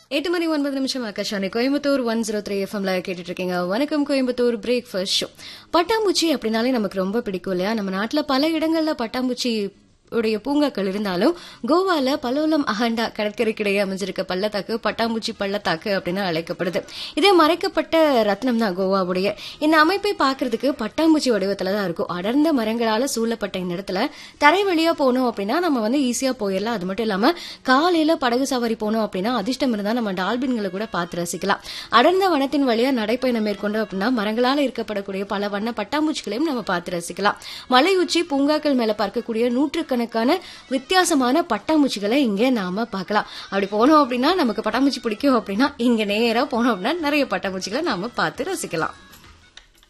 எட்டு மணி ஒன்பது நிமிஷம் Akashvani Coimbatore one zero three எஃப்எம்ல கேட்டுட்டு இருக்கீங்க வணக்கம் கோயம்புத்தூர் பிரேக்ஃபாஸ்ட் ஷோ பட்டாம்பூச்சி அப்படின்னாலே நமக்கு ரொம்ப பிடிக்கும் இல்லையா நம்ம நாட்டுல பல இடங்கள்ல பட்டாம்பூச்சி உடைய பூங்காக்கள் இருந்தாலும் கோவால பலோலம் அகண்டா கடற்கரைக்கிடையே அமைஞ்சிருக்க பள்ளத்தாக்கு பட்டாம்பூச்சி பள்ளத்தாக்கு அப்படின்னு அழைக்கப்படுது இதே மறைக்கப்பட்ட ரத்னம் தான் கோவாவுடைய இந்த அமைப்பை பார்க்கிறதுக்கு பட்டாம்பூச்சி வடிவத்துல தான் இருக்கும் அடர்ந்த மரங்களால சூழப்பட்ட இந்த இடத்துல தரை வழியா போனோம் அப்படின்னா நம்ம வந்து ஈஸியா போயிடலாம் அது மட்டும் இல்லாம காலையில படகு சவாரி போனோம் அப்படின்னா அதிர்ஷ்டம் இருந்தா நம்ம டால்பின்களை கூட பார்த்து ரசிக்கலாம் அடர்ந்த வனத்தின் வழியா நடைப்பயணம் மேற்கொண்டோம் அப்படின்னா மரங்களால இருக்கப்படக்கூடிய பல வண்ண பட்டாம்பூச்சிகளையும் நம்ம பார்த்து ரசிக்கலாம் மலை உச்சி பூங்காக்கள் மேல பார்க்கக்கூடிய நூற்றுக்கணக்கான வித்தியாசமான பட்டாம்பூச்சிகளை இங்க நாம பார்க்கலாம் அப்படி போனோம் அப்படின்னா நமக்கு பட்டாம்பூச்சி பிடிக்கும் அப்படின்னா இங்க நேரா போனோம் அப்படின்னா நிறைய பட்டாம்பூச்சிகளை நாம பார்த்து ரசிக்கலாம்